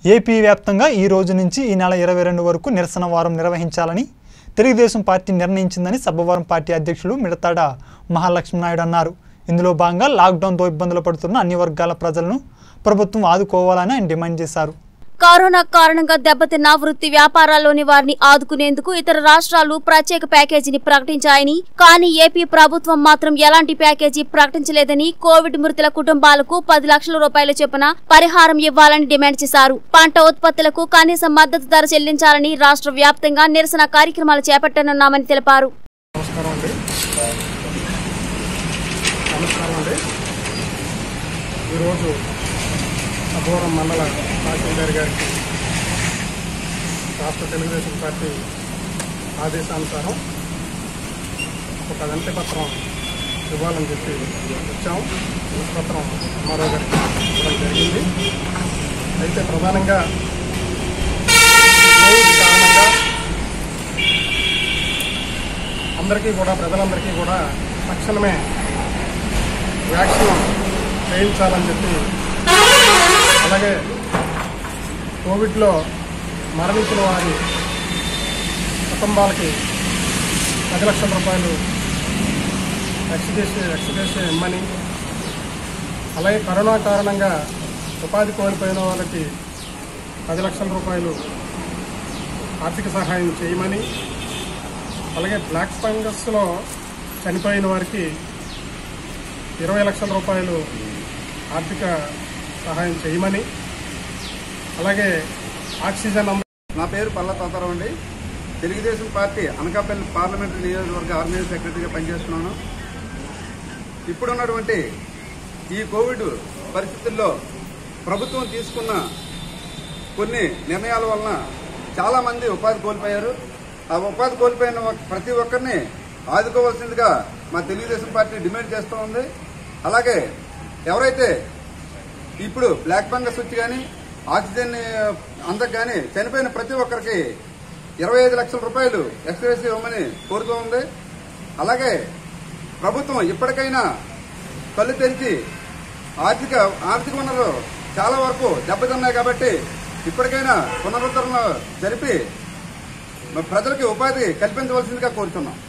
AP వ్యాప్తంగా ఈ రోజు నుంచి ఈ నెల ఇరవై రెండు వరకు నిరసన వారం నిర్వహించాలని తెలుగుదేశం పార్టీ నిర్ణయించిందని సబ్బవరం పార్టీ అధ్యక్షులు మిడతాడ మహాలక్ష్మీనాయుడు అన్నారు ఇందులో భాగంగా లాక్డౌన్తో ఇబ్బందులు పడుతున్న అన్ని వర్గాల ప్రజలను ప్రభుత్వం ఆదుకోవాలని ఆయన డిమాండ్ చేశారు కరోనా కారణంగా దెబ్బతిన్న వృత్తి వ్యాపారాల్లోని వారిని ఆదుకునేందుకు ఇతర రాష్ట్రాలు ప్రత్యేక ప్యాకేజీని ప్రకటించాయని కానీ ఏపీ ప్రభుత్వం మాత్రం ఎలాంటి ప్యాకేజీ ప్రకటించలేదని కోవిడ్ మృతుల కుటుంబాలకు పది లక్షల రూపాయల చొప్పున పరిహారం ఇవ్వాలని డిమాండ్ చేశారు పంట ఉత్పత్తులకు కనీస మద్దతు ధర చెల్లించాలని రాష్ట్ర వ్యాప్తంగా నిరసన కార్యక్రమాలు చేపట్టనున్నామని తెలిపారు నమస్కారం అండి నమస్కారం అండి ఈరోజు అఘోరం మండల తహసీల్దార్ గారికి రాష్ట్ర తెలుగుదేశం పార్టీ ఆదేశానుసారం ఒక వినతి పత్రం ఇవ్వాలని చెప్పి వచ్చాం వినతి పత్రం ఎంఆర్ఓ గారికి ఇవ్వడం జరిగింది అయితే ప్రధానంగా కోవిడ్ కారణంగా అందరికీ కూడా ప్రజలందరికీ కూడా తక్షణమే వ్యాక్సిన్ వేయించాలని చెప్పి అలాగే కోవిడ్లో మరణించిన వారి కుటుంబాలకి పది లక్షల రూపాయలు ఎక్స్గ్రేషన్ ఎక్స్గ్రేషన్ ఇమ్మని అలాగే కరోనా కారణంగా ఉపాధి కోల్పోయిన వాళ్ళకి పది లక్షల రూపాయలు ఆర్థిక సహాయం చేయమని అలాగే బ్లాక్ ఫంగస్లో చనిపోయిన వారికి ఇరవై లక్షల రూపాయలు ఆర్థిక సహాయం చేయమని అలాగే ఆక్సిజన్ అంద- నా పేరు పల్ల తాతారావు అండి తెలుగుదేశం పార్టీ అనకాపల్లి పార్లమెంటరీ నియోజకవర్గ ఆర్గనైజ్ సెక్రటరీగా పనిచేస్తున్నాను ఇప్పుడున్నటువంటి ఈ కోవిడ్ పరిస్థితుల్లో ప్రభుత్వం తీసుకున్న కొన్ని నిర్ణయాల వలన చాలా మంది ఉపాధి కోల్పోయారు ఆ ఉపాధి కోల్పోయిన ఒక్- ప్రతి ఒక్కరిని ఆదుకోవాల్సిందిగా మా తెలుగుదేశం పార్టీ డిమాండ్ చేస్తూ ఉంది అలాగే ఎవరైతే ఇప్పుడు బ్లాక్ ఫంగస్ వచ్చి కానీ ఆక్సిజన్ అందకు కానీ చనిపోయిన ప్రతి ఒక్కరికి ఇరవై ఐదు లక్షల రూపాయలు ఎక్స్ప్రెస్ ఇవ్వమని కోరుతూ ఉంది అలాగే ప్రభుత్వం ఇప్పటికైనా కళ్ళు తెరిచి ఆర్థిక ఆర్థిక వనరులు చాలా వరకు దెబ్బతిన్నాయి కాబట్టి ఇప్పటికైనా పునరుద్ధరణ జరిపి ప్రజలకి ఉపాధి కల్పించవలసిందిగా కోరుతున్నాం